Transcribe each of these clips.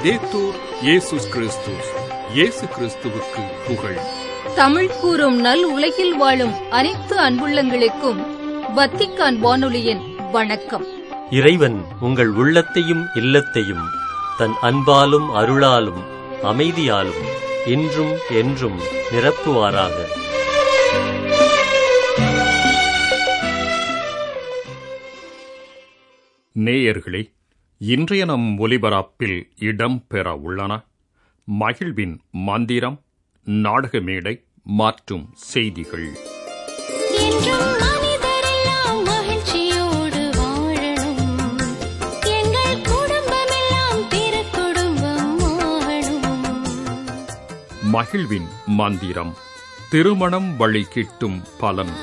லவ்தேத்தூர் இயேசுஸ் கிறிஸ்துஸ் இயேசு கிறிஸ்துவுக்கு புகழ் தமிழ் கூறும் நல் உலகில் வாழும் அனைத்து அன்புள்ளங்களுக்கும் வத்திக்கான் வானொலியின் வணக்கம் இறைவன் உங்கள் உள்ளத்தையும் இல்லத்தையும் தன் அன்பாலும் அருளாலும் அமைதியாலும் இன்றும் என்றும் நிரப்புவாராக நேயர்களே இன்றைய நம் ஒலிபரப்பில் இடம்பெற உள்ளன மகிழ்வின் மந்திரம் நாடக மேடை மற்றும் செய்திகள் என்றும் மனிதரெல்லாம் மகிழ்ச்சியோடு வாழணும் எங்கள் குடும்பமெல்லாம் திருக்குடும்பம் ஆகணும் மகிழ்வின் மந்திரம் திருமணம் வழி கிட்டும் பலன்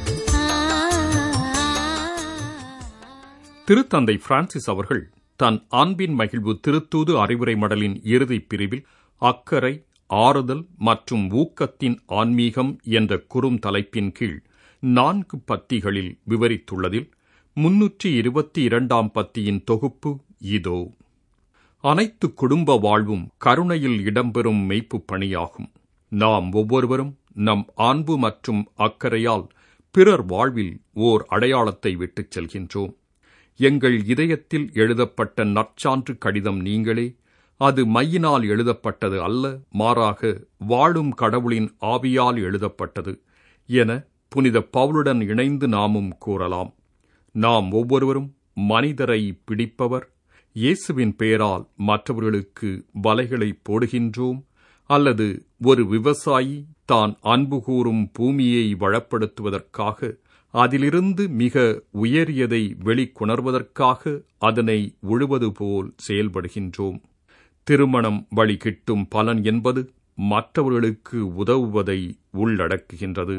திருத்தந்தை பிரான்சிஸ் அவர்கள் தன் அன்பின் மகிழ்வு திருத்தூது அறிவுரை மடலின் இறுதிப் பிரிவில் அக்கறை ஆறுதல் மற்றும் ஊக்கத்தின் ஆன்மீகம் என்ற குறும் தலைப்பின் கீழ் நான்கு பத்திகளில் விவரித்துள்ளதில் முன்னூற்றி இருபத்தி இரண்டாம் பத்தியின் தொகுப்பு இதோ அனைத்து குடும்ப வாழ்வும் கருணையில் இடம்பெறும் மெய்ப்புப் பணியாகும் நாம் ஒவ்வொருவரும் நம் அன்பு மற்றும் அக்கறையால் பிறர் வாழ்வில் ஓர் அடையாளத்தை விட்டுச் செல்கின்றோம் எங்கள் இதயத்தில் எழுதப்பட்ட நற்சான்று கடிதம் நீங்களே அது மையினால் எழுதப்பட்டது அல்ல மாறாக வாழும் கடவுளின் ஆவியால் எழுதப்பட்டது என புனித பவுலுடன் இணைந்து நாமும் கூறலாம் நாம் ஒவ்வொருவரும் மனிதரை பிடிப்பவர் இயேசுவின் பெயரால் மற்றவர்களுக்கு வலைகளை போடுகின்றோம் அல்லது ஒரு விவசாயி தான் அன்பு கூறும் பூமியை வளப்படுத்துவதற்காக அதிலிருந்து மிக உயரியதை வெளிக்கொணர்வதற்காக அதனை உழுவது போல் செயல்படுகின்றோம் திருமணம் வழி கிட்டும் பலன் என்பது மற்றவர்களுக்கு உதவுவதை உள்ளடக்குகின்றது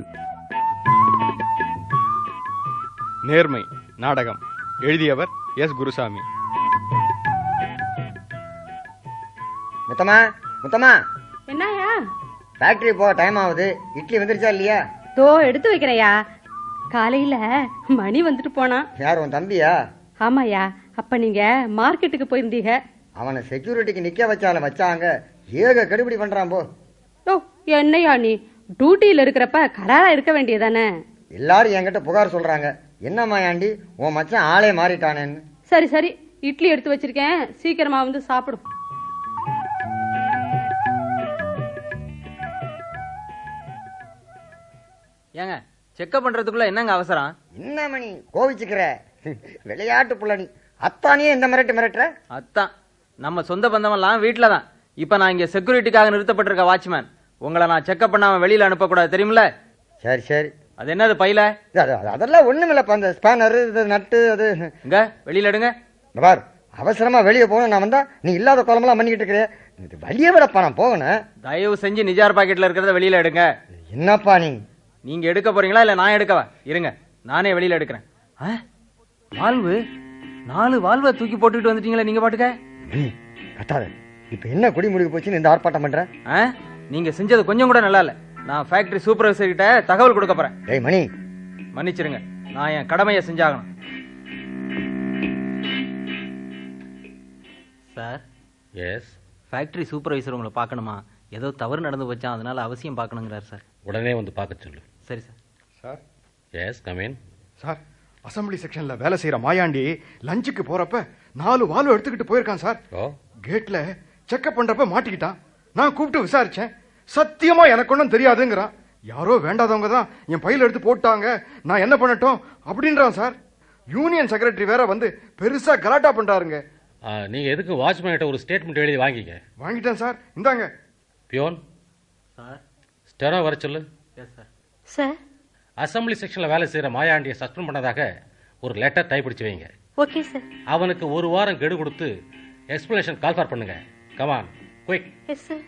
நேர்மை நாடகம் எழுதியவர் எஸ் குருசாமி முத்தமா முத்தமா என்னயா ஃபேக்டரி போக டைம் ஆகுது இட்லி வந்துருச்சா இல்லையா தோ எடுத்து வைக்கிறையா காலையில மணி வந்துட்டு போனான் யார் உன் தம்பியா ஆமாயா அப்ப நீங்க மார்க்கெட்டுக்கு போயிருந்தீங்க அவனை செக்யூரிட்டிக்கு நிக்க வச்சாலும் வச்சாங்க ஏக கெடுபிடி பண்றான் போ ஓ என்னையா நீ டியூட்டியில இருக்கிறப்ப கராரா இருக்க வேண்டியதானே எல்லாரும் என்கிட்ட புகார் சொல்றாங்க என்னம்மா ஆண்டி உன் மச்சான் ஆளே மாறிட்டானேன்னு சரி சரி இட்லி எடுத்து வச்சிருக்கேன் சீக்கிரமா வந்து சாப்பிடும் ஏங்க செக்கப் பண்றதுக்குள்ள என்னங்க அவசரம் என்ன மணி கோவிச்சுக்கிற விளையாட்டு புள்ளனி அத்தானியே இந்த மிரட்டு மிரட்டுற அதான் நம்ம சொந்த பந்தமெல்லாம் வீட்ல தான் இப்ப நான் இங்க செக்யூரிட்டிக்காக நிறுத்தப்பட்டிருக்க வாட்ச்மேன் உங்களை நான் செக்கப் பண்ணாம வெளியில அனுப்பக்கூடாது தெரியுமில சரி சரி அது என்னது பையில அது- அது- அதெல்லாம் ஒண்ணுமில்லப்பா அந்த ஸ்பேனர் இது நட்டு அது இங்க வெளியில எடுங்க இந்த பார் அவசரமா வெளியே போகணும் நான் வந்தா நீ இல்லாத குழம்பெல்லாம் பண்ணிக்கிட்டு இருக்கிற இது வழியே விடப்பா நான் போகணும் தயவு செஞ்சு நிஜார் பாக்கெட்ல இருக்கிறத வெளியில எடுங்க என்னப்பா நீ நீங்க எடுக்க போறீங்களா இல்ல நான் எடுக்கவா இருங்க நானே வெளியில எடுக்கிறேன் ஆ? வால்வு நாலு வால்வை தூக்கி போட்டுக்கிட்டு வந்துட்டீங்களே நீங்க பாட்டுக்க மணி கத்தாத இப்ப என்ன குடி முடிவு போச்சுன்னு இந்த ஆர்ப்பாட்டம் பண்ற ஆ? நீங்க செஞ்சது கொஞ்சம் கூட நல்லா இல்ல நான் ஃபேக்டரி சூப்பர்வைசர் கிட்ட தகவல் கொடுக்க போறேன் டேய் மணி மன்னிச்சிருங்க நான் என் கடமையை செஞ்சாகணும் சார் எஸ் ஃபேக்டரி சூப்பர்வைசர் உங்களை பார்க்கணுமா ஏதோ தவறு நடந்து போச்சான் அதனால அவசியம் பார்க்கணுங்கிறார் சார் உடனே வந்து பார்க்க சொல்லு சரி sir sir yes come in sir assembly செக்ஷன்ல வேலை செய்யற மாயாண்டி லஞ்சுக்கு போறப்ப நாலு வால்வு எடுத்துக்கிட்டு போயிருக்கான் சார் ஓ கேட்ல செக்அப் பண்றப்ப மாட்டிக்கிட்டான் நான் கூப்பிட்டு விசாரிச்சேன் சத்தியமா எனக்கு ஒன்றும் தெரியாதுங்கிறான் யாரோ வேண்டாதவங்க தான் என் பையில எடுத்து போட்டாங்க நான் என்ன பண்ணட்டும் அப்படின்றான் சார் யூனியன் செக்ரட்டரி வேற வந்து பெருசா கலாட்டா பண்றாருங்க ஆ, நீங்க எதுக்கு வாட்ச்மேன் கிட்ட ஒரு ஸ்டேட்மெண்ட் எழுதி வாங்கிக்க வாங்கிட்டேன் சார் இந்தாங்க பியோன் சார் ஸ்டெரோ வர சொல்லு எஸ் சார் சார் அசம்பிளி செக்ஷன்ல வேலை செய்யற மாயாண்டியை சஸ்பெண்ட் பண்ணதாக ஒரு லெட்டர் டைப் அடிச்சு வைங்க ஓகே சார் அவனுக்கு ஒரு வாரம் கெடு கொடுத்து எக்ஸ்பிளனேஷன் கால்ஃபார் பண்ணுங்க come on quick yes sir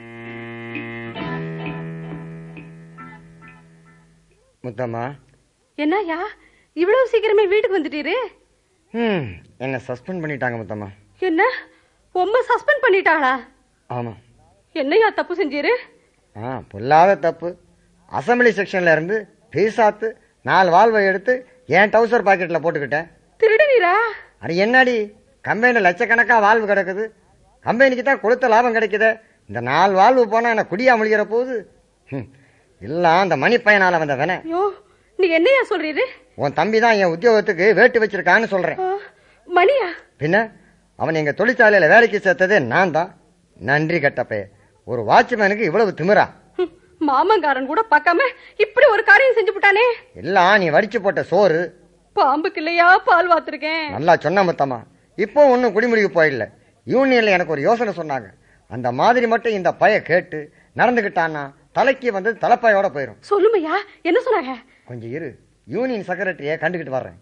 Muthamma என்னய்யா இவ்வளவு சீக்கிரமே வீட்டுக்கு வந்துட்டீரு ம் என்ன சஸ்பெண்ட் பண்ணிட்டாங்க முத்தம்மா என்ன உம்ம சஸ்பெண்ட் பண்ணிட்டாளா ஆமா என்னய்யா தப்பு செஞ்சீரு ஆ பொல்லாத தப்பு அசம்பிளி செக்ஷன்ல இருந்து பீசாத்து நாலு வால்வை எடுத்து என் டவுசர் பாக்கெட்ல போட்டுக்கிட்டேன் திருடுனீரா அது என்னடி கம்பெனியில் லட்சக்கணக்கா வால்வு கிடக்குது கம்பெனிக்கு தான் கொடுத்த லாபம் கிடைக்குதே இந்த நாலு வாழ்வு போனா என்ன குடியா முழிகிற போகுது ஹம், எல்லாம் அந்த மணி பையனால வந்த வேண ஐயோ நீ என்னையா சொல்றீரு உன் தம்பி தான் என் உத்தியோகத்துக்கு வேட்டு வச்சிருக்கான்னு சொல்றேன் ஆ, மணியா பின்ன அவன் எங்க தொழிற்சாலையில வேலைக்கு சேர்த்ததே நான் தான் நன்றி கட்டப்பே ஒரு வாட்ச்மேனுக்கு இவ்வளவு திமிரா ஹம், மாமங்காரன் கூட பார்க்காம இப்படி ஒரு காரியம் செஞ்சு விட்டானே எல்லாம் நீ வடிச்சு போட்ட சோறு பாம்புக்கு இல்லையா பால் வாத்திருக்கேன் நல்லா சொன்ன முத்தம்மா இப்போ ஒன்றும் குடிமுடிக்கு போயிடல யூனியன்ல எனக்கு ஒரு யோசனை சொன்னாங்க அந்த மாதிரி மட்டும் இந்த பைய கேட்டு நடந்துகிட்டான்னா தலைக்கு வந்து தலைப்பாயோட போயிடும் சொல்லுமையா என்ன சொன்னாங்க கொஞ்சம் இரு யூனியன் செக்ரட்டரியை கண்டுகிட்டு வர்றேன்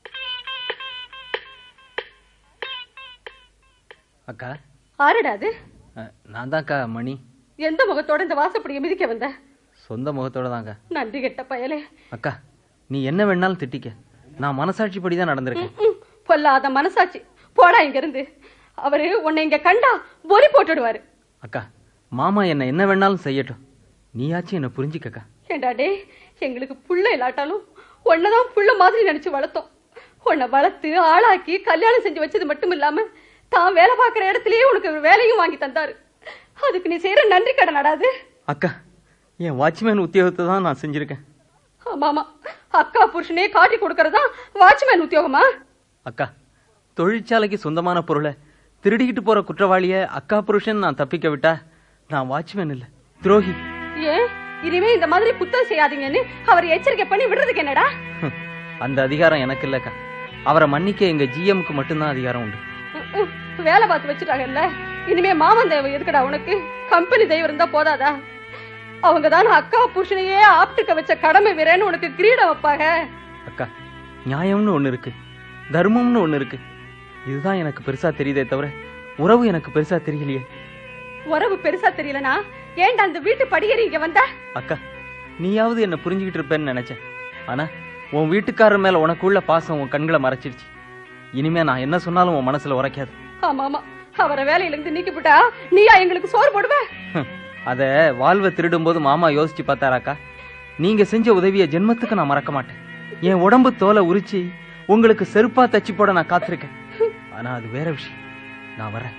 அக்கா ஆறுடா அது அஹ், நான் தான்க்கா மணி எந்த முகத்தோட இந்த வாசப்படியை மிதிக்க வந்த சொந்த முகத்தோட தாங்க நன்றி கெட்ட பயலே அக்கா நீ என்ன வேணாலும் திட்டிக்க நான் மனசாட்சிப்படி தான் நடந்திருக்கேன் ம், பொல்லாத மனசாட்சி போடா இங்க இருந்து அவரு உன்னை இங்க கண்டா பொறி போட்டுடுவாரு அக்கா மாமா என்ன என்ன வேணாலும் செய்யட்டும் நீயாச்சும் என்ன புரிஞ்சுக்கக்கா ஏண்டா டே எங்களுக்கு புள்ள இல்லாட்டாலும் உன்னதான் புள்ள மாதிரி நினைச்சு வளர்த்தோம் உன்னை வளர்த்து ஆளாக்கி கல்யாணம் செஞ்சு வச்சது மட்டும் இல்லாம தான் வேலை பார்க்குற இடத்துலயே உனக்கு ஒரு வேலையும் வாங்கி தந்தாரு அதுக்கு நீ செய்யற நன்றி கடன் நடாது அக்கா என் வாட்ச்மேன் உத்தியோகத்தை தான் நான் செஞ்சிருக்கேன் ஆமாமா அக்கா புருஷனே காட்டி கொடுக்கறதா வாட்ச்மேன் உத்தியோகமா அக்கா தொழிற்சாலைக்கு சொந்தமான பொருளை திருடிக்கிட்டு போற குற்றவாளிய அக்கா புருஷன் நான் தப்பிக்க விட்டா நான் வாட்ச்மேன் இல்ல துரோகி ஏன் இனிமே இந்த மாதிரி புத்தகம் செய்யாதீங்கன்னு அவர் எச்சரிக்கை பண்ணி விடுறதுக்கு என்னடா ஹம், அந்த அதிகாரம் எனக்கு இல்லக்கா அவரை மன்னிக்க எங்க ஜிஎம்க்கு மட்டும்தான் அதிகாரம் உண்டு உம், உம், வேலை பார்த்து வச்சுட்டாங்கல்ல இனிமே மாமன் தெய்வம் எதுக்குடா உனக்கு கம்பெனி தெய்வம் இருந்தா போதாதா அவங்க தான் அக்கா புருஷனையே ஆப்டுக்க வச்ச கடமை வீரன்னு உனக்கு கிரீடம் வைப்பாங்க அக்கா நியாயம்னு ஒண்ணு இருக்கு தர்மம்னு ஒண்ணு இருக்கு இதுதான் எனக்கு பெருசா தெரியுதே தவிர உறவு எனக்கு பெருசா தெரியலையே உறவு பெருசா தெரியலனா ஏன்டா அந்த வீட்டு படியேறி இங்க வந்த அக்கா நீயாவது என்ன புரிஞ்சுக்கிட்டு இருப்பேன்னு நினைச்சேன் ஆனா உன் வீட்டுக்காரர் மேல உனக்குள்ள பாசம் உன் கண்களை மறைச்சிடுச்சு இனிமே நான் என்ன சொன்னாலும் உன் மனசுல உரைக்காது ஆமா ஆமா அவரை வேலையில இருந்து நீக்கிவிட்டா நீயா எங்களுக்கு சோறு போடுவ ஹம், அத வாழ்வை திருடும் போது மாமா யோசிச்சு பார்த்தாராக்கா நீங்க செஞ்ச உதவிய ஜென்மத்துக்கு நான் மறக்க மாட்டேன் என் உடம்பு தோலை உரிச்சு உங்களுக்கு செருப்பா தச்சு போட நான் காத்திருக்கேன் ஆனா அது வேற விஷயம் நான் வரேன்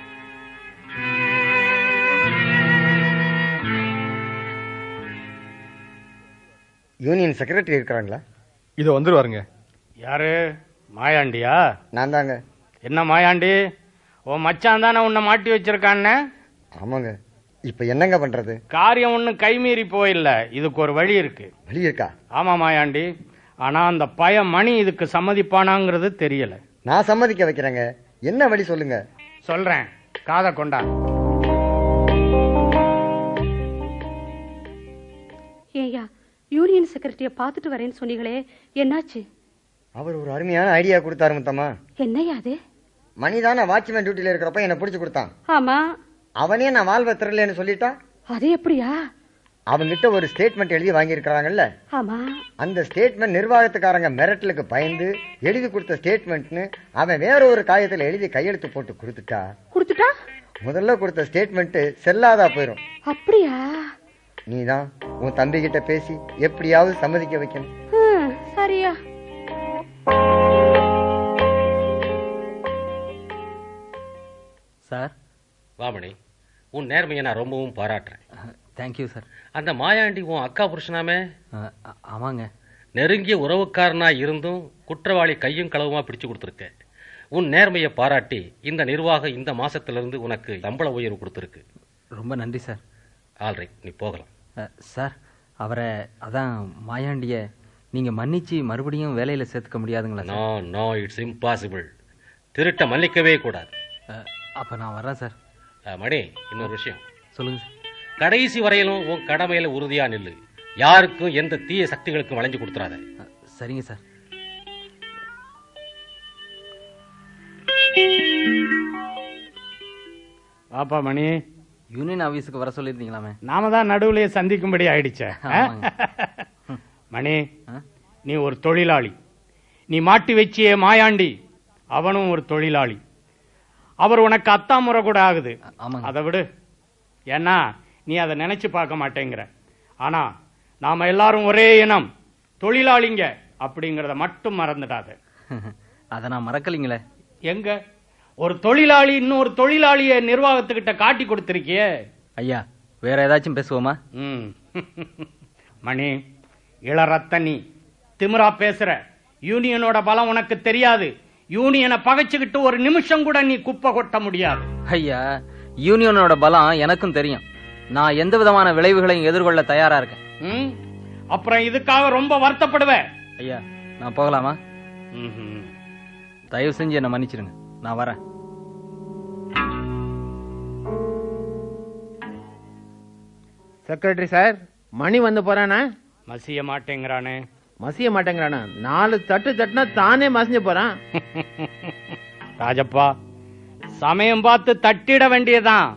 யூனியன் செக்ரட்டரி இருக்கிறாங்களா இது வந்துருவாருங்க யாரு மாயாண்டியா நான் தாங்க என்ன மாயாண்டி உன் மச்சான் தானே உன்னை மாட்டி வச்சிருக்கான்னு ஆமாங்க இப்ப என்னங்க பண்றது காரியம் ஒன்றும் கைமீறி போயில்ல இதுக்கு ஒரு வழி இருக்கு வழி இருக்கா ஆமா மாயாண்டி ஆனா அந்த பய மணி இதுக்கு சம்மதிப்பானாங்கிறது தெரியல நான் சம்மதிக்க வைக்கிறேங்க என்ன வழி சொல்லுங்க சொல்றேன் காதை கொண்டா ஏய்யா யூனியன் செக்ரட்டரிய பாத்துட்டு வரேன்னு சொன்னீங்களே என்னாச்சு அவர் ஒரு அருமையான ஐடியா கொடுத்தாரு முத்தம்மா என்னையா அது மணிதான வாட்ச்மேன் டியூட்டில இருக்கிறப்ப என்ன பிடிச்சு கொடுத்தான் ஆமா அவனே நான் வாழ்வை திரலன்னு சொல்லிட்டா அது எப்படியா அவங்கிட்ட ஒரு ஸ்டேட்மெண்ட் எழுதி வாங்கியிருக்கிறாங்கல்ல ஆமா அந்த ஸ்டேட்மெண்ட் நிர்வாகத்துக்காரங்க மிரட்டலுக்கு பயந்து எழுதி கொடுத்த ஸ்டேட்மெண்ட்னு அவன் வேற ஒரு காயத்துல எழுதி கையெழுத்து போட்டு கொடுத்துட்டா கொடுத்துட்டா முதல்ல கொடுத்த ஸ்டேட்மெண்ட் செல்லாதா போயிடும் அப்படியா நீதான் உன் தம்பி கிட்ட பேசி எப்படியாவது சம்மதிக்க வைக்கணும் ஹம், சரியா சார் வாமணி உன் நேர்மையை நான் ரொம்பவும் பாராட்டுறேன் தேங்க்யூ சார் அந்த மாயாண்டி உன் அக்கா புருஷனாமே ஆமாங்க நெருங்கிய உறவுக்காரனா இருந்தும் குற்றவாளி கையும் களவுமா பிடிச்சு கொடுத்துருக்க உன் நேர்மையை பாராட்டி இந்த நிர்வாகம் இந்த மாசத்திலிருந்து உனக்கு சம்பள உயர்வு கொடுத்துருக்கு ரொம்ப நன்றி சார் ஆல்ரைட் நீ போகலாம் அஹ், சார் அவரை அதான் மாயாண்டிய நீங்க மன்னிச்சு மறுபடியும் வேலையில சேர்த்துக்க முடியாதுங்களா நோ நோ இட்ஸ் இம்பாசிபிள் திருட்ட மன்னிக்கவே கூடாது சார் அப்ப நான் வர்றேன் சார் அஹ், மணி இன்னொரு விஷயம் சொல்லுங்க சார் கடைசி வரையிலும் உன் கடமையில உறுதியா நில்லு யாருக்கும் எந்த தீய சக்திகளுக்கும் வளைஞ்சு கொடுத்துறாத அஹ், சரிங்க சார் வாப்பா மணி யூனியன் ஆபீஸுக்கு வர சொல்லியிருந்தீங்களாமே நாம தான் நடுவுலயே சந்திக்கும்படி ஆயிடுச்சே ஆ? ஆமாங்க. மணி ஆ? நீ ஒரு தொழிலாளி நீ மாட்டி வச்சியே மாயாண்டி அவனும் ஒரு தொழிலாளி அவர் உனக்கு அத்தா முறை கூட ஆகுது ஆமாங்க அதை விடு ஏன்னா நீ அதை நினைச்சு பார்க்க மாட்டேங்கிற ஆனா நாம எல்லாரும் ஒரே இனம் தொழிலாளிங்க அப்படிங்கறத மட்டும் மறந்துடாத அதை நான் மறக்கலைங்களே எங்க ஒரு தொழிலாளி இன்னொரு தொழிலாளிய நிர்வாகத்துக்கிட்ட காட்டி கொடுத்திருக்கியே ஐயா வேற ஏதாச்சும் பேசுவோமா ம். மணி இளரத்த நீ திமிரா பேசுற யூனியனோட பலம் உனக்கு தெரியாது யூனியனை பகைச்சுக்கிட்டு ஒரு நிமிஷம் கூட நீ குப்பை கொட்ட முடியாது ஐயா யூனியனோட பலம் எனக்கும் தெரியும் நான் எந்த விதமான விளைவுகளையும் எதிர்கொள்ள தயாரா இருக்கேன் ம்? அப்புறம் இதுக்காக ரொம்ப வருத்தப்படுவேன் ஐயா நான் போகலாமா தயவு செஞ்சு என்ன மன்னிச்சிருங்க நான் வரேன் செக்ரட்டரி சார் மணி வந்து போறானா மசிய மாட்டேங்கிறானே மசிய மாட்டேங்கிறானா நாலு தட்டு தட்டுனா தானே மசிஞ்சு போறான் ராஜப்பா சமயம் பார்த்து தட்டிட வேண்டியதான்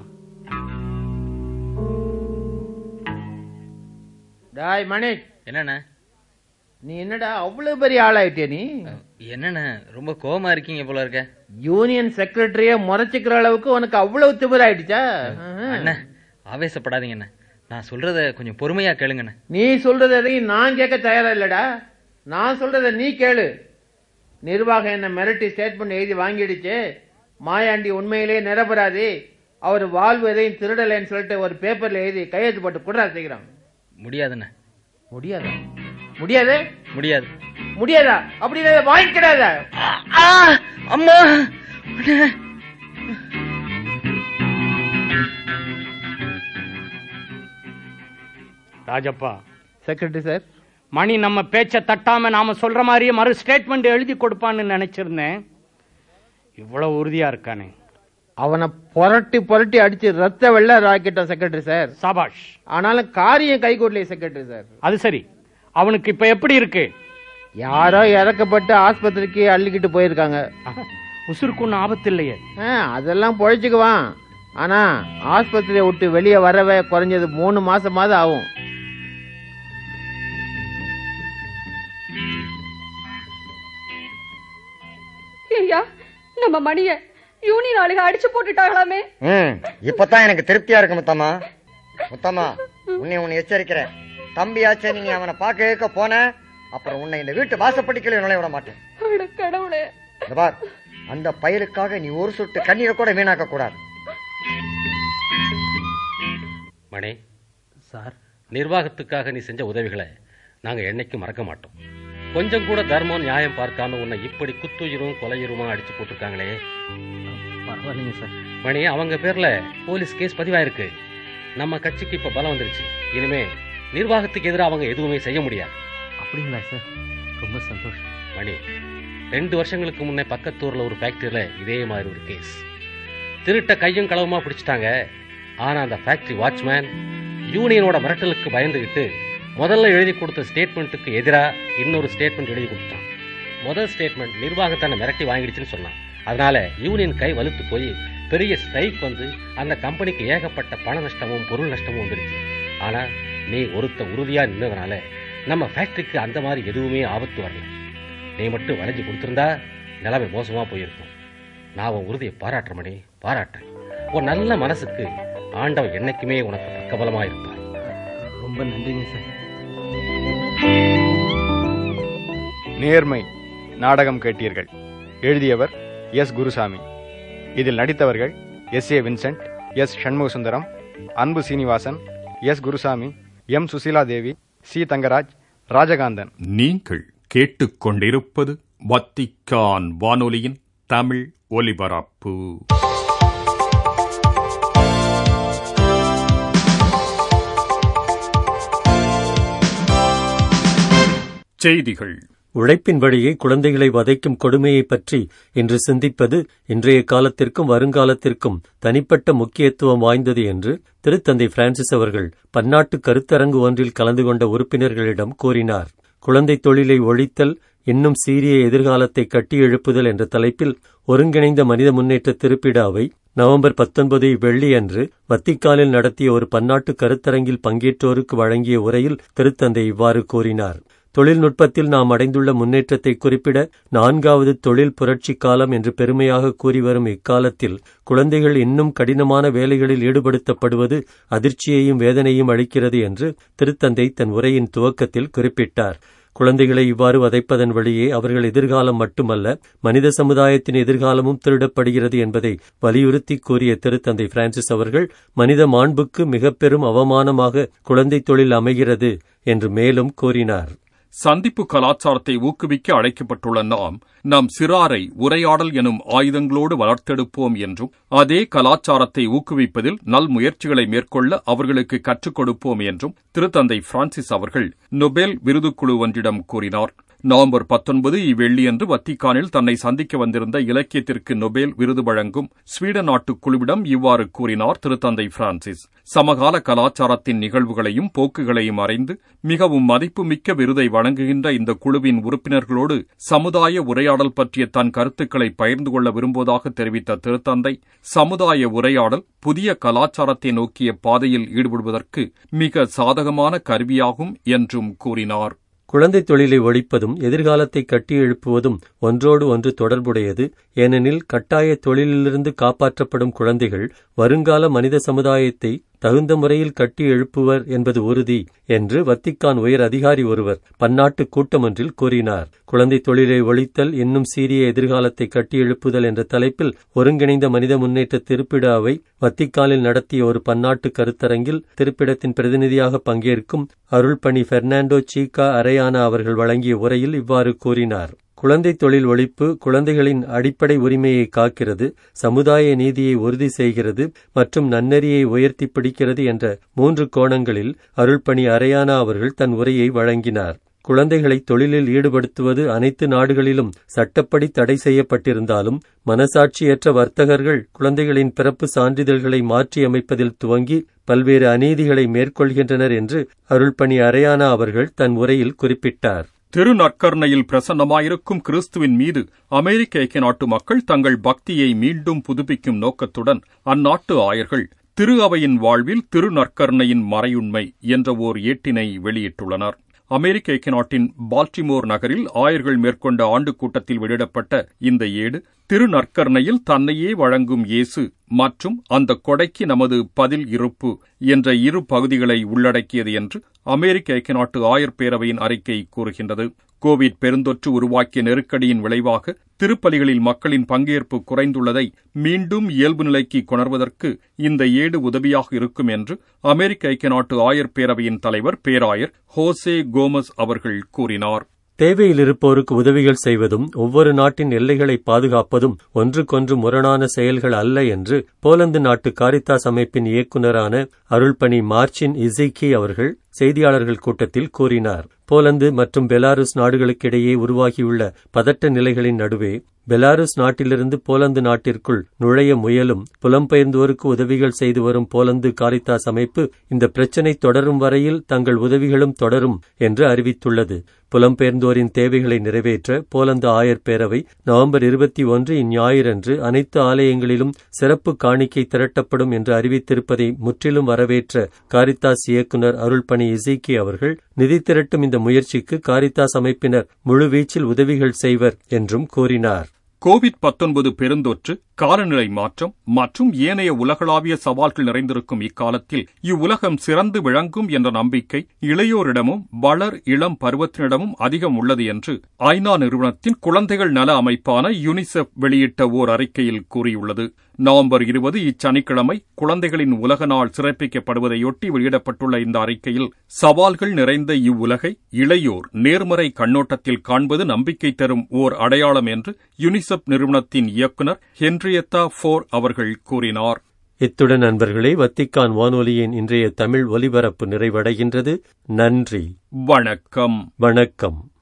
டாய் மணி என்னண்ணே நீ என்னடா அவ்வளவு பெரிய ஆளாயிட்டே நீ என்னண்ணே ரொம்ப கோவமா இருக்கீங்க போல இருக்க யூனியன் செக்ரட்டரிய முறைச்சிக்கிற அளவுக்கு உனக்கு அவ்வளவு திமிர் ஆயிடுச்சா அண்ணே ஆவேசப்படாதீங்கண்ணே நான் சொல்றத கொஞ்சம் பொறுமையா கேளுங்கண்ணே நீ சொல்றது எதையும் நான் கேட்க தயாரா இல்லடா நான் சொல்றத நீ கேளு நிர்வாகம் என்ன மிரட்டி ஸ்டேட்மெண்ட் எழுதி வாங்கிடுச்சு மாயாண்டி உண்மையிலேயே நிரபராதி அவர் வாழ்வு எதையும் திருடலைன்னு சொல்லிட்டு ஒரு பேப்பர்ல எழுதி கையெழுத்து போட்டு குடுறா செய்கிறான் முடியாதுண்ணே முடியாதா முடியாது முடியாது முடியாதா அப்படி வாங்கிக்கிடாத அம்மா ராஜப்பா செக்ரட்டரி சார் மணி நம்ம பேச்ச தட்டாம நாம சொல்ற மாதிரியே மறு ஸ்டேட்மெண்ட் எழுதி கொடுப்பான்னு நினைச்சிருந்தேன் இவ்வளவு உறுதியா இருக்கானே அவனை புரட்டி புரட்டி அடிச்சு ரத்த வெள்ள ராக்கிட்டோம் செக்ரட்டரி சார் சபாஷ் ஆனாலும் காரியம் கை கூடலையே செக்ரட்டரி சார் அது சரி அவனுக்கு இப்ப எப்படி இருக்கு யாரோ இறக்கப்பட்டு ஆஸ்பத்திரிக்கு அள்ளிக்கிட்டு போயிருக்காங்க உசுருக்கு ஒன்றும் ஆபத்து இல்லையே ஆ, அதெல்லாம் பொழைச்சுக்குவான் ஆனா ஆஸ்பத்திரியை விட்டு வெளியே வரவே குறைஞ்சது மூணு மாசமாவது ஆகும் ஐயா நம்ம மணிய யூனியன் ஆளுக அடிச்சு போட்டுட்டாங்களாமே ம் இப்பதான் எனக்கு திருப்தியா இருக்கு முத்தம்மா முத்தம்மா உன்னை உன்னை எச்சரிக்கிறேன் தம்பியாச்சே நீ அவனை பார்க்க கேட்க போன அப்புறம் உன்னை இந்த வீட்டு வாசப்படிக்கல நுழைய விட மாட்டேன் அட கடவுளே இந்த பார் அந்த பயலுக்காக நீ ஒரு சொட்டு கண்ணீரை கூட வீணாக்க கூடாது மணி சார் நிர்வாகத்துக்காக நீ செஞ்ச உதவிகளை நாங்க என்னைக்கும் மறக்க மாட்டோம் கொஞ்சம் கூட தர்மம் நியாயம் பார்க்காம உன்னை இப்படி குத்துயிரும் கொலையுருமா அடிச்சு போட்டிருக்காங்களே பரவாயில்லைங்க சார் மணி அவங்க பேர்ல போலீஸ் கேஸ் பதிவாயிருக்கு நம்ம கட்சிக்கு இப்ப பலம் வந்துருச்சு இனிமே நிர்வாகத்துக்கு எதிராக அவங்க எதுவுமே செய்ய முடியாது அப்படிங்களா சார் ரொம்ப சந்தோஷம் மணி ரெண்டு வருஷங்களுக்கு முன்னே பக்கத்தூர்ல ஒரு ஃபேக்டரியில இதே மாதிரி ஒரு கேஸ் திருட்ட கையும் களவுமா பிடிச்சிட்டாங்க ஆனா அந்த ஃபேக்டரி வாட்ச்மேன் யூனியனோட மிரட்டலுக்கு பயந்துகிட்டு முதல்ல எழுதி கொடுத்த ஸ்டேட்மெண்ட்டுக்கு எதிரா இன்னொரு ஸ்டேட்மெண்ட் எழுதி கொடுத்தான் முதல் ஸ்டேட்மெண்ட் நிர்வாகத்தான மிரட்டி வாங்கிடுச்சுன்னு சொன்னான் அதனால யூனியன் கை வலுத்து போய் பெரிய ஸ்ட்ரைக் வந்து அந்த கம்பெனிக்கு ஏகப்பட்ட பண நஷ்டமும் பொருள் நஷ்டமும் வந்துருச்சு ஆனா நீ ஒருத்த உறுதியா நின்னதுனால நம்ம ஃபேக்டரிக்கு அந்த மாதிரி எதுவுமே ஆபத்து வரல நீ மட்டும் வளைஞ்சு கொடுத்திருந்தா நிலைமை மோசமா போயிருக்கும் நான் உன் உறுதியை பாராட்டுற மணி பாராட்டுறேன் உன் நல்ல மனசுக்கு ஆண்டவன் என்னைக்குமே உனக்கு பக்கபலமா இருப்பார் ரொம்ப நன்றிங்க சார் நேர்மை நாடகம் கேட்டீர்கள் எழுதியவர் எஸ் குருசாமி இதில் நடித்தவர்கள் S A Vincent S Shanmugasundaram Anbu Srinivasan S Gurusamy M Suseela Devi C Thangaraj Rajakanthan நீங்கள் கேட்டுக்கொண்டிருப்பது வத்திக்கான் வானொலியின் தமிழ் ஒலிபரப்பு செய்திகள் உழைப்பின் வழியே குழந்தைகளை வதைக்கும் கொடுமையைப் பற்றி இன்று சிந்திப்பது இன்றைய காலத்திற்கும் வருங்காலத்திற்கும் தனிப்பட்ட முக்கியத்துவம் வாய்ந்தது என்று திருத்தந்தை பிரான்சிஸ் அவர்கள் பன்னாட்டு கருத்தரங்கு ஒன்றில் கலந்து கொண்ட உறுப்பினர்களிடம் கூறினார் குழந்தை தொழிலை ஒழித்தல் இன்னும் சீரிய எதிர்காலத்தை கட்டியெழுப்புதல் என்ற தலைப்பில் ஒருங்கிணைந்த மனித முன்னேற்ற திருப்பிட அவை நவம்பர் பத்தொன்பது வெள்ளியன்று வத்திக்கானில் நடத்திய ஒரு பன்னாட்டு கருத்தரங்கில் பங்கேற்றோருக்கு வழங்கிய உரையில் திருத்தந்தை இவ்வாறு கூறினார் தொழில்நுட்பத்தில் நாம் அடைந்துள்ள முன்னேற்றத்தை குறிப்பிட நான்காவது தொழில் புரட்சி காலம் என்று பெருமையாக கூறி வரும் இக்காலத்தில் குழந்தைகள் இன்னும் கடினமான வேலைகளில் ஈடுபடுத்தப்படுவது அதிர்ச்சியையும் வேதனையும் அளிக்கிறது என்று திருத்தந்தை தன் உரையின் துவக்கத்தில் குறிப்பிட்டார் குழந்தைகளை இவ்வாறு வதைப்பதன் வழியே அவர்கள் எதிர்காலம் மட்டுமல்ல மனித சமுதாயத்தின் எதிர்காலமும் திருடப்படுகிறது என்பதை வலியுறுத்தி கூறிய திருத்தந்தை பிரான்சிஸ் அவர்கள் மனித மாண்புக்கு மிக பெரும் அவமானமாக குழந்தை தொழில் அமைகிறது என்று மேலும் கூறினார் சந்திப்பு கலாச்சாரத்தை ஊக்குவிக்க அழைக்கப்பட்டுள்ள நாம் நம் சிறாரை உரையாடல் எனும் ஆயுதங்களோடு வளர்த்தெடுப்போம் என்றும் அதே கலாச்சாரத்தை ஊக்குவிப்பதில் நல் முயற்சிகளை மேற்கொள்ள அவர்களுக்கு கற்றுக் கொடுப்போம் என்றும் திருத்தந்தை பிரான்சிஸ் அவர்கள் நொபேல் விருதுக்குழு ஒன்றிடம் கூறினார் நவம்பர் பத்தொன்பது இவ்வெள்ளியன்று வத்திக்கானில் தன்னை சந்திக்க வந்திருந்த இலக்கியத்திற்கு நொபேல் விருது வழங்கும் ஸ்வீடன் நாட்டு குழுவிடம் இவ்வாறு கூறினார் திருத்தந்தை பிரான்சிஸ் சமகால கலாச்சாரத்தின் நிகழ்வுகளையும் போக்குகளையும் அறிந்து மிகவும் மதிப்புமிக்க விருதை வழங்குகின்ற இந்த குழுவின் உறுப்பினர்களோடு சமுதாய உரையாடல் பற்றிய தன் கருத்துக்களை பகிர்ந்து கொள்ள விரும்புவதாக தெரிவித்த திருத்தந்தை சமுதாய உரையாடல் புதிய கலாச்சாரத்தை நோக்கிய பாதையில் ஈடுபடுவதற்கு மிக சாதகமான கருவியாகும் என்றும் கூறினார் குழந்தை தொழிலை ஒழிப்பதும் எதிர்காலத்தை கட்டி எழுப்புவதும் ஒன்றோடு ஒன்று தொடர்புடையது ஏனெனில் கட்டாய தொழிலிலிருந்து காப்பாற்றப்படும் குழந்தைகள் வருங்கால மனித சமுதாயத்தை தகுந்த முறையில் கட்டி எழுப்புவர் என்பது உறுதி என்று வத்திக்கான் உயர் அதிகாரி ஒருவர் பன்னாட்டு கூட்டமொன்றில் கூறினார் குழந்தை தொழிலை ஒழித்தல் இன்னும் சீரிய எதிர்காலத்தை கட்டி எழுப்புதல் என்ற தலைப்பில் ஒருங்கிணைந்த மனித முன்னேற்ற திருப்பிடாவை வத்திக்கானில் நடத்திய ஒரு பன்னாட்டு கருத்தரங்கில் திருப்பிடத்தின் பிரதிநிதியாக பங்கேற்கும் அருள்பணி பெர்னாண்டோ சீகா அரையானா அவர்கள் வழங்கிய உரையில் இவ்வாறு கூறினார் குழந்தை தொழில் ஒழிப்பு குழந்தைகளின் அடிப்படை உரிமையை காக்கிறது சமுதாய நீதியை உறுதி செய்கிறது மற்றும் நன்னெறியை உயர்த்தி பிடிக்கிறது என்ற மூன்று கோணங்களில் அருள்பணி அரையானா அவர்கள் தன் உரையை வழங்கினார் குழந்தைகளை தொழிலில் ஈடுபடுத்துவது அனைத்து நாடுகளிலும் சட்டப்படி தடை செய்யப்பட்டிருந்தாலும் மனசாட்சியற்ற வர்த்தகர்கள் குழந்தைகளின் பிறப்பு சான்றிதழ்களை மாற்றியமைப்பதில் துவங்கி பல்வேறு அநீதிகளை மேற்கொள்கின்றனர் என்று அருள்பணி அரையானா அவர்கள் தன் உரையில் குறிப்பிட்டார் திருநற்கருணையில் பிரசன்னமாயிருக்கும் கிறிஸ்துவின் மீது அமெரிக்க ஐக்கிய நாட்டு மக்கள் தங்கள் பக்தியை மீண்டும் புதுப்பிக்கும் நோக்கத்துடன் அந்நாட்டு ஆயர்கள் திரு அவையின் வாழ்வில் திருநற்கருணையின் மறையுண்மை என்ற ஓர் ஏட்டினை வெளியிட்டுள்ளனர் அமெரிக்க ஐக்கிய நாட்டின் பால்டிமோர் நகரில் ஆயர்கள் மேற்கொண்ட ஆண்டு கூட்டத்தில் வெளியிடப்பட்ட இந்த ஏடு திருநற்கருணையில் தன்னையே வழங்கும் இயேசு மற்றும் அந்த கொடைக்கு நமது பதில் இருப்பு என்ற இரு பகுதிகளை உள்ளடக்கியது என்று அமெரிக்க ஐக்கிய நாட்டு ஆயர் பேரவையின் அறிக்கை கூறுகின்றது கோவிட் பெருந்தொற்று உருவாக்கிய நெருக்கடியின் விளைவாக திருப்பலிகளில் மக்களின் பங்கேற்பு குறைந்துள்ளதை மீண்டும் இயல்பு நிலைக்கு கொணர்வதற்கு இந்த ஏடு உதவியாக இருக்கும் என்று அமெரிக்க ஐக்கிய நாட்டு ஆயர் பேரவையின் தலைவர் பேராயர் ஹோசே கோமஸ் அவர்கள் கூறினார் தேவையில் இருப்போருக்கு உதவிகள் செய்வதும் ஒவ்வொரு நாட்டின் எல்லைகளை பாதுகாப்பதும் ஒன்றுக்கொன்று முரணான செயல்கள் அல்ல என்று போலந்து நாட்டு காரித்தாஸ் அமைப்பின் இயக்குநரான அருள்பணி மார்ச்சின் இசைக்கி அவர்கள் செய்தியாளர்கள் கூட்டத்தில் கூறினார் போலந்து மற்றும் பெலாருஸ் நாடுகளுக்கிடையே உருவாகியுள்ள பதட்ட நிலைகளின் நடுவே பெலாருஸ் நாட்டிலிருந்து போலந்து நாட்டிற்குள் நுழைய முயலும் புலம்பெயர்ந்தோருக்கு உதவிகள் செய்து வரும் போலந்து காரித்தாஸ் அமைப்பு இந்த பிரச்சினை தொடரும் வரையில் தங்கள் உதவிகளும் தொடரும் என்று அறிவித்துள்ளது புலம்பெயர்ந்தோரின் தேவைகளை நிறைவேற்ற போலந்து ஆயர் பேரவை நவம்பர் இருபத்தி ஒன்று இந்ஞாயிறன்று அனைத்து ஆலயங்களிலும் சிறப்பு காணிக்கை திரட்டப்படும் என்று அறிவித்திருப்பதை முற்றிலும் வரவேற்ற காரித்தாஸ் இயக்குநர் அருள்பணி இசைக்கி அவர்கள் நிதி திரட்டும் இந்த முயற்சிக்கு காரித்தாஸ் அமைப்பினர் முழுவீச்சில் உதவிகள் செய்வர் என்றும் கூறினார் கோவிட் பத்தொன்பது பெருந்தொற்று காலநிலை மாற்றம் மற்றும் ஏனைய உலகளாவிய சவால்கள் நிறைந்திருக்கும் இக்காலத்தில் இவ்வுலகம் சிறந்து விளங்கும் என்ற நம்பிக்கை இளையோரிடமும் வளர் இளம் பருவத்தினிடமும் அதிகம் உள்ளது என்று ஐநா நிறுவனத்தின் குழந்தைகள் நல அமைப்பான யுனிசெஃப் வெளியிட்ட ஓர் அறிக்கையில் கூறியுள்ளது நவம்பர் இருபது இச்சனிக்கிழமை குழந்தைகளின் உலக நாள் சிறப்பிக்கப்படுவதையொட்டி வெளியிடப்பட்டுள்ள இந்த அறிக்கையில் சவால்கள் நிறைந்த இவ்வுலகை இளையோர் நேர்மறை கண்ணோட்டத்தில் காண்பது நம்பிக்கை தரும் ஓர் அடையாளம் என்று யுனிசெஃப் நிறுவனத்தின் இயக்குநர் ஹென்ரியத்தா ஃபோர் அவர்கள் கூறினார் இத்துடன் நண்பர்களே வத்திக்கான் வானொலியின் இன்றைய தமிழ் ஒலிபரப்பு நிறைவடைகின்றது நன்றி வணக்கம் வணக்கம்